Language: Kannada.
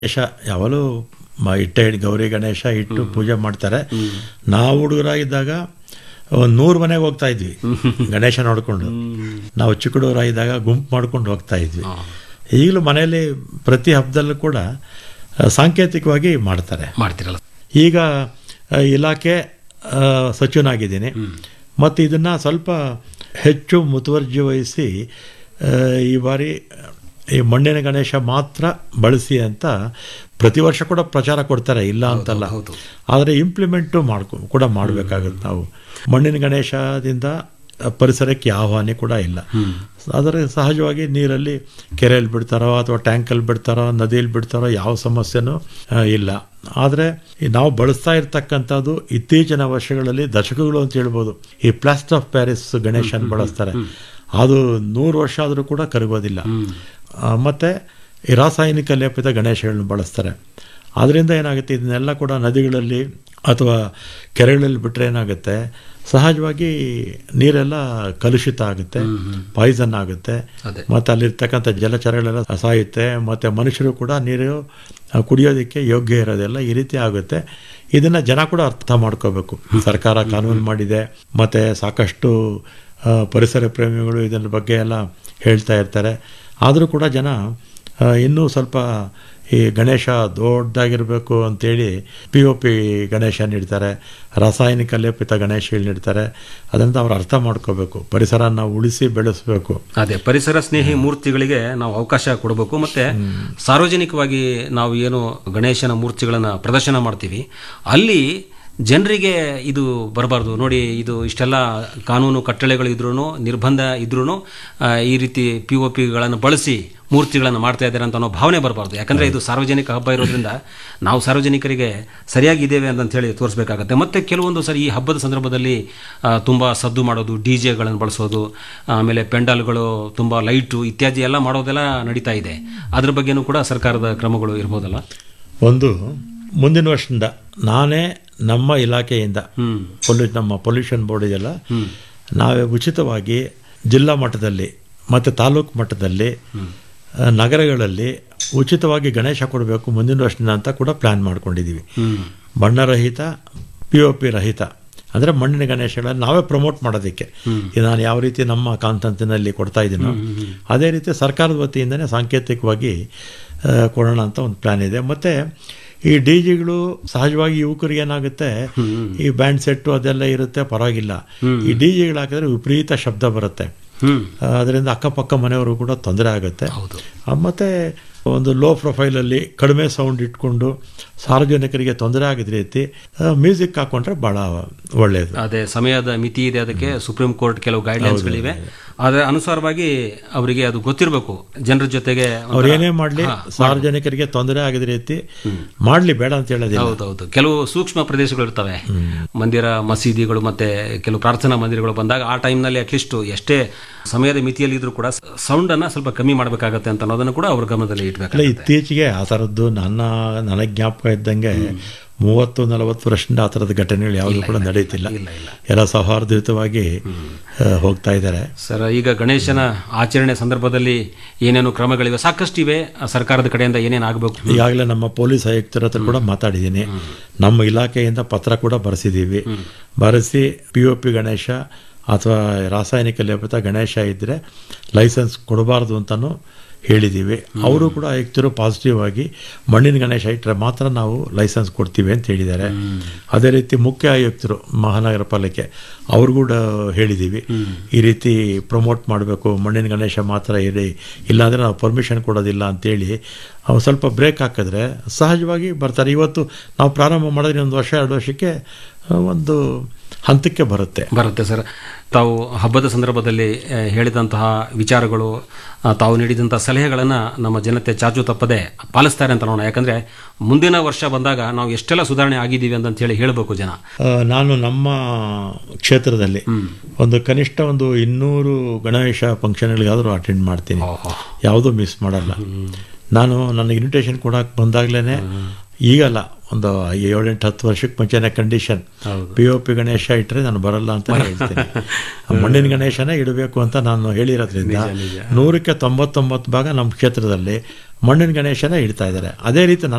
ಗಣೇಶ ಯಾವಾಗಲೂ ಮ ಇಟ್ಟೆ ಹಿಡ್ ಗೌರಿ ಗಣೇಶ ಇಟ್ಟು ಪೂಜೆ ಮಾಡ್ತಾರೆ ನಾವು ಹುಡುಗರಾಗಿದ್ದಾಗ ಒಂದು ನೂರು ಮನೆಗೆ ಹೋಗ್ತಾ ಇದ್ವಿ ಗಣೇಶ ನೋಡ್ಕೊಂಡು ನಾವು ಚಿಕ್ಕ ಹುಡುಗರಾಗಿದ್ದಾಗ ಗುಂಪು ಮಾಡ್ಕೊಂಡು ಹೋಗ್ತಾ ಇದ್ವಿ ಈಗಲೂ ಮನೆಯಲ್ಲಿ ಪ್ರತಿ ಹಬ್ಬದಲ್ಲೂ ಕೂಡ ಆ, ಸಾಂಕೇತಿಕವಾಗಿ ಮಾಡ್ತಾರೆ ಮಾಡ್ತಿರಲ್ಲ ಈಗ ಆ, ಇಲಾಖೆ ಆ, ಸಚಿವನಾಗಿದ್ದೀನಿ ಮತ್ತು ಇದನ್ನು ಸ್ವಲ್ಪ ಹೆಚ್ಚು ಮುತುವರ್ಜಿ ವಹಿಸಿ ಆ, ಈ ಬಾರಿ ಈ ಮಣ್ಣಿನ ಗಣೇಶ ಮಾತ್ರ ಬಳಸಿ ಅಂತ ಪ್ರತಿ ವರ್ಷ ಕೂಡ ಪ್ರಚಾರ ಕೊಡ್ತಾರೆ ಇಲ್ಲ ಅಂತಲ್ಲ ಹೌದು. ಆದರೆ ಇಂಪ್ಲಿಮೆಂಟು ಮಾಡ್ಕೊ ಕೂಡ ಮಾಡಬೇಕಾಗುತ್ತೆ ನಾವು ಮಣ್ಣಿನ ಗಣೇಶದಿಂದ ಪರಿಸರಕ್ಕೆ ಯಾವ ಹಾನಿ ಕೂಡ ಇಲ್ಲ ಆದರೆ ಸಹಜವಾಗಿ ನೀರಲ್ಲಿ ಕೆರೆಯಲ್ಲಿ ಬಿಡ್ತಾರೋ ಅಥವಾ ಟ್ಯಾಂಕಲ್ಲಿ ಬಿಡ್ತಾರೋ ನದಿಯಲ್ಲಿ ಬಿಡ್ತಾರೋ ಯಾವ ಸಮಸ್ಯೆನೂ ಆ, ಇಲ್ಲ ಆದರೆ ನಾವು ಬಳಸ್ತಾ ಇರ್ತಕ್ಕಂಥದ್ದು ಇತ್ತೀಚಿನ ವರ್ಷಗಳಲ್ಲಿ ದಶಕಗಳು ಅಂತ ಹೇಳ್ಬೋದು ಈ ಪ್ಲಾಸ್ಟರ್ ಆಫ್ ಪ್ಯಾರಿಸ್ ಗಣೇಶನ್ ಬಳಸ್ತಾರೆ ಅದು ನೂರು ವರ್ಷ ಆದರೂ ಕೂಡ ಕರಗೋದಿಲ್ಲ ಆ, ಮತ್ತೆ ಈ ರಾಸಾಯನಿಕ ಲೇಪಿತ ಗಣೇಶಗಳನ್ನು ಬಳಸ್ತಾರೆ ಅದರಿಂದ ಏನಾಗುತ್ತೆ ಇದನ್ನೆಲ್ಲ ಕೂಡ ನದಿಗಳಲ್ಲಿ ಅಥವಾ ಕೆರೆಗಳಲ್ಲಿ ಬಿಟ್ಟರೆ ಏನಾಗುತ್ತೆ ಸಹಜವಾಗಿ ನೀರೆಲ್ಲ ಕಲುಷಿತ ಆಗುತ್ತೆ ಪಾಯ್ಸನ್ ಆಗುತ್ತೆ ಅದೇ. ಮತ್ತು ಅಲ್ಲಿರ್ತಕ್ಕಂಥ ಜಲಚರಗಳೆಲ್ಲ ಸಾಯುತ್ತೆ ಮತ್ತು ಮನುಷ್ಯರು ಕೂಡ ನೀರು ಆ, ಕುಡಿಯೋದಕ್ಕೆ ಯೋಗ್ಯ ಇರೋದಿಲ್ಲ ಈ ರೀತಿ ಆಗುತ್ತೆ ಇದನ್ನು ಜನ ಕೂಡ ಅರ್ಥ ಮಾಡ್ಕೋಬೇಕು ಸರ್ಕಾರ ಕಾನೂನು ಮಾಡಿದೆ ಮತ್ತು ಸಾಕಷ್ಟು ಆ, ಪರಿಸರ ಪ್ರೇಮಿಗಳು ಇದರ ಬಗ್ಗೆ ಎಲ್ಲ ಹೇಳ್ತಾ ಇರ್ತಾರೆ ಆದರೂ ಕೂಡ ಜನ ಆ, ಇನ್ನೂ ಸ್ವಲ್ಪ ಈ ಗಣೇಶ ದೊಡ್ಡದಾಗಿರಬೇಕು ಅಂತೇಳಿ ಪಿ ಒ ಪಿ ಗಣೇಶ ನೀಡ್ತಾರೆ ರಾಸಾಯನಿಕ ಲೇಪಿತ ಗಣೇಶ ನೀಡ್ತಾರೆ ಅದರಿಂದ ಅವ್ರು ಅರ್ಥ ಮಾಡ್ಕೋಬೇಕು ಪರಿಸರ ನಾವು ಉಳಿಸಿ ಬೆಳೆಸಬೇಕು ಅದೇ ಪರಿಸರ ಸ್ನೇಹಿ ಮೂರ್ತಿಗಳಿಗೆ ನಾವು ಅವಕಾಶ ಕೊಡಬೇಕು ಮತ್ತೆ ಸಾರ್ವಜನಿಕವಾಗಿ ನಾವು ಏನು ಗಣೇಶನ ಮೂರ್ತಿಗಳನ್ನ ಪ್ರದರ್ಶನ ಮಾಡ್ತೀವಿ ಅಲ್ಲಿ ಜನರಿಗೆ ಇದು ಬರಬಾರ್ದು ನೋಡಿ ಇದು ಇಷ್ಟೆಲ್ಲ ಕಾನೂನು ಕಟ್ಟಳೆಗಳು ಇದ್ರೂ ನಿರ್ಬಂಧ ಇದ್ರೂ ಈ ರೀತಿ ಪಿ ಒ ಪಿಗಳನ್ನು ಬಳಸಿ ಮೂರ್ತಿಗಳನ್ನು ಮಾಡ್ತಾ ಇದ್ದಾರೆ ಅಂತ ಅನ್ನೋ ಭಾವನೆ ಬರಬಾರ್ದು ಯಾಕಂದ್ರೆ ಇದು ಸಾರ್ವಜನಿಕ ಹಬ್ಬ ಇರೋದ್ರಿಂದ ನಾವು ಸಾರ್ವಜನಿಕರಿಗೆ ಸರಿಯಾಗಿ ಇದ್ದೇವೆ ಅಂತ ಹೇಳಿ ತೋರಿಸಬೇಕಾಗತ್ತೆ ಮತ್ತೆ ಕೆಲವೊಂದು ಸರಿ ಈ ಹಬ್ಬದ ಸಂದರ್ಭದಲ್ಲಿ ಆ, ತುಂಬಾ ಸದ್ದು ಮಾಡೋದು ಡಿ ಜೆಗಳನ್ನು ಬಳಸೋದು ಆಮೇಲೆ ಪೆಂಡಲ್ಗಳು ತುಂಬಾ ಲೈಟು ಇತ್ಯಾದಿ ಎಲ್ಲ ಮಾಡೋದೆಲ್ಲ ನಡೀತಾ ಇದೆ ಅದ್ರ ಬಗ್ಗೆನೂ ಕೂಡ ಸರ್ಕಾರದ ಕ್ರಮಗಳು ಇರ್ಬೋದಲ್ಲ ಒಂದು ಮುಂದಿನ ವರ್ಷದಿಂದ ನಾನೇ ನಮ್ಮ ಇಲಾಖೆಯಿಂದ ಹ್ಮ್ ಪೊಲ್ಯೂ ನಮ್ಮ ಪೊಲ್ಯೂಷನ್ ಬೋರ್ಡ್ ಇದೆಯಲ್ಲ ನಾವೇ ಉಚಿತವಾಗಿ ಜಿಲ್ಲಾ ಮಟ್ಟದಲ್ಲಿ ಮತ್ತು ತಾಲೂಕು ಮಟ್ಟದಲ್ಲಿ ಆ, ನಗರಗಳಲ್ಲಿ ಉಚಿತವಾಗಿ ಗಣೇಶ ಕೊಡಬೇಕು ಮುಂದಿನ ವರ್ಷದಿಂದ ಅಂತ ಕೂಡ ಪ್ಲ್ಯಾನ್ ಮಾಡ್ಕೊಂಡಿದ್ದೀವಿ ಹ್ಮ್ ಬಣ್ಣರಹಿತ ಪಿ ಒ ಪಿ ರಹಿತ ಅಂದರೆ ಮಣ್ಣಿನ ಗಣೇಶಗಳನ್ನು ನಾವೇ ಪ್ರಮೋಟ್ ಮಾಡೋದಕ್ಕೆ ಇದು ನಾನು ಯಾವ ರೀತಿ ನಮ್ಮ ಕಾಂತಂತಿನಲ್ಲಿ ಕೊಡ್ತಾ ಇದ್ದೀನೋ ಅದೇ ರೀತಿ ಸರ್ಕಾರದ ವತಿಯಿಂದನೇ ಸಾಂಕೇತಿಕವಾಗಿ ಆ, ಕೊಡೋಣ ಅಂತ ಒಂದು ಪ್ಲ್ಯಾನ್ ಇದೆ ಮತ್ತು ಈ ಡಿ ಜಿಗಳು ಸಹಜವಾಗಿ ಯುವಕರಿಗೆ ಏನಾಗುತ್ತೆ ಈ ಬ್ಯಾಂಡ್ ಸೆಟ್ಟು ಅದೆಲ್ಲ ಇರುತ್ತೆ ಪರವಾಗಿಲ್ಲ ಈ ಡಿ ಜಿಗಳು ಹಾಕಿದ್ರೆ ವಿಪರೀತ ಶಬ್ದ ಬರುತ್ತೆ ಹ್ಮ್ ಆ, ಅದರಿಂದ ಅಕ್ಕಪಕ್ಕ ಮನೆಯವರು ಕೂಡ ತೊಂದರೆ ಆಗುತ್ತೆ ಹೌದು ಆ, ಮತ್ತೆ ಒಂದು ಲೋ ಪ್ರೊಫೈಲಲ್ಲಿ ಕಡಿಮೆ ಸೌಂಡ್ ಇಟ್ಕೊಂಡು ಸಾರ್ವಜನಿಕರಿಗೆ ತೊಂದರೆ ಆಗದ ರೀತಿ ಮ್ಯೂಸಿಕ್ ಹಾಕೊಂಡ್ರೆ ಬಹಳ ಒಳ್ಳೆಯದು ಅದೇ ಸಮಯದ ಮಿತಿ ಇದೆ ಅದಕ್ಕೆ ಸುಪ್ರೀಂ ಕೋರ್ಟ್ ಕೆಲವು ಗೈಡ್ಲೈನ್ಸ್ಗಳಿವೆ ಅದರ ಅನುಸಾರವಾಗಿ ಅವರಿಗೆ ಅದು ಗೊತ್ತಿರಬೇಕು ಜನರ ಜೊತೆಗೆ ಒಂಥರ- ಅವ್ರು ಏನೇ ಮಾಡಲಿ ಸಾರ್ವಜನಿಕರಿಗೆ ತೊಂದರೆ ಆಗದ ರೀತಿ ಮಾಡಲಿ ಬೇಡ ಅಂತ ಹೇಳೋದಿಲ್ಲ ಹೌದೌದು ಕೆಲವು ಸೂಕ್ಷ್ಮ ಪ್ರದೇಶಗಳು ಇರ್ತವೆ ಮಂದಿರ ಮಸೀದಿಗಳು ಮತ್ತೆ ಕೆಲವು ಪ್ರಾರ್ಥನಾ ಮಂದಿರಗಳು ಬಂದಾಗ ಆ ಟೈಮ್ನಲ್ಲಿ ಅಟ್ಲೀಸ್ಟ್ ಎಷ್ಟೇ ಸಮಯದ ಮಿತಿಯಲ್ಲಿ ಇದ್ರೂ ಕೂಡ ಸೌಂಡ್ ಅನ್ನ ಸ್ವಲ್ಪ ಕಮ್ಮಿ ಮಾಡಬೇಕಾಗತ್ತೆ ಅಂತ ಅನ್ನೋದನ್ನು ಕೂಡ ಅವ್ರ ಗಮನದಲ್ಲಿ ಅಲ್ಲ ಇಟ್ಬೇಕು ಇತ್ತೀಚೆಗೆ ಆ ಥರದ್ದು ನನ್ನ ನನಗೆ ಜ್ಞಾಪಕ ಇದ್ದಂಗೆ ಮೂವತ್ತು ನಲವತ್ತು ವರ್ಷದಿಂದ ಆ ಥರದ ಘಟನೆಗಳು ಯಾವುದು ಕೂಡ ನಡೀತಿಲ್ಲ ಇಲ್ಲ ಇಲ್ಲ ಎಲ್ಲ ಸೌಹಾರ್ದಯುತವಾಗಿ ಆ, ಹೋಗ್ತಾ ಇದ್ದಾರೆ ಸರ್ ಈಗ ಗಣೇಶನ ಆಚರಣೆ ಸಂದರ್ಭದಲ್ಲಿ ಏನೇನು ಕ್ರಮಗಳಿವೆ ಸಾಕಷ್ಟು ಇವೆ ಆ ಸರ್ಕಾರದ ಕಡೆಯಿಂದ ಏನೇನು ಆಗಬೇಕು ಈಗಾಗಲೇ ನಮ್ಮ ಪೊಲೀಸ್ ಆಯುಕ್ತರ ಹತ್ರ ಕೂಡ ಮಾತಾಡಿದ್ದೀನಿ ನಮ್ಮ ಇಲಾಖೆಯಿಂದ ಪತ್ರ ಕೂಡ ಬರೆಸಿದ್ದೀವಿ ಬರೆಸಿ ಪಿ ಒ ಪಿ ಗಣೇಶ ಅಥವಾ ರಾಸಾಯನಿಕ ಲೇಪಿತ ಗಣೇಶ ಇದ್ದರೆ ಲೈಸೆನ್ಸ್ ಕೊಡಬಾರ್ದು ಅಂತಲೂ ಹೇಳಿದ್ದೀವಿ ಅವರು ಕೂಡ ಆಯುಕ್ತರು ಪಾಸಿಟಿವ್ ಆಗಿ ಮಣ್ಣಿನ ಗಣೇಶ ಇಟ್ಟರೆ ಮಾತ್ರ ನಾವು ಲೈಸೆನ್ಸ್ ಕೊಡ್ತೀವಿ ಅಂತ ಹೇಳಿದ್ದಾರೆ ಅದೇ ರೀತಿ ಮುಖ್ಯ ಆಯುಕ್ತರು ಮಹಾನಗರ ಪಾಲಿಕೆ ಅವ್ರು ಕೂಡ ಹೇಳಿದ್ದೀವಿ ಈ ರೀತಿ ಪ್ರಮೋಟ್ ಮಾಡಬೇಕು ಮಣ್ಣಿನ ಗಣೇಶ ಮಾತ್ರ ಇರಿ ಇಲ್ಲಾಂದರೆ ನಾವು ಪರ್ಮಿಷನ್ ಕೊಡೋದಿಲ್ಲ ಅಂತೇಳಿ ಅವು ಸ್ವಲ್ಪ ಬ್ರೇಕ್ ಹಾಕಿದ್ರೆ ಸಹಜವಾಗಿ ಬರ್ತಾರೆ ಇವತ್ತು ನಾವು ಪ್ರಾರಂಭ ಮಾಡಿದ್ರೆ ಒಂದು ವರ್ಷ ಎರಡು ವರ್ಷಕ್ಕೆ ಆ, ಒಂದು ಹಂತಕ್ಕೆ ಬರುತ್ತೆ ಬರುತ್ತೆ ಸರ್ ತಾವು ಹಬ್ಬದ ಸಂದರ್ಭದಲ್ಲಿ ಆ, ಹೇಳಿದಂತಹ ವಿಚಾರಗಳು ಆ, ತಾವು ನೀಡಿದಂತಹ ಸಲಹೆಗಳನ್ನು ನಮ್ಮ ಜನತೆ ಚಾಚು ತಪ್ಪದೆ ಪಾಲಿಸ್ತಾರೆ ಅಂತ ನೋಡೋಣ ಯಾಕಂದ್ರೆ ಮುಂದಿನ ವರ್ಷ ಬಂದಾಗ ನಾವು ಎಷ್ಟೆಲ್ಲ ಸುಧಾರಣೆ ಆಗಿದ್ದೀವಿ ಅಂತ ಹೇಳಿ ಹೇಳಬೇಕು ಜನ ಆ, ನಾನು ನಮ್ಮ ಕ್ಷೇತ್ರದಲ್ಲಿ ಒಂದು ಕನಿಷ್ಠ ಒಂದು ಇನ್ನೂರು ಗಣೇಶ ಫಂಕ್ಷನ್ಗಳಿಗಾದರೂ ಅಟೆಂಡ್ ಮಾಡ್ತೀನಿ ಯಾವುದೂ ಮಿಸ್ ಮಾಡಲ್ಲ ನಾನು ನನಗೆ ಇನ್ವಿಟೇಷನ್ ಕೊಡಕ್ಕೆ ಬಂದಾಗಲೇ ಈಗಲ್ಲ ಒಂದು ಏಳೆಂಟು ಹತ್ತು ವರ್ಷಕ್ಕೆ ಮುಂಚೆನೇ condition P O P Ganesha ಇಟ್ಟರೆ ನಾನು ಬರಲ್ಲ ಅಂತ ಹೇಳ್ತೀನಿ ಆ ಮಣ್ಣಿನ ಗಣೇಶನೇ ಇಡಬೇಕು ಅಂತ ನಾನು ಹೇಳಿರೋದ್ರಿಂದ ನೂರಕ್ಕೆ ತೊಂಬತ್ತೊಂಬತ್ತು ಭಾಗ ನಮ್ಮ ಕ್ಷೇತ್ರದಲ್ಲಿ ಮಣ್ಣಿನ ಗಣೇಶನ ಇಡ್ತಾ ಇದ್ದಾರೆ ಅದೇ ರೀತಿ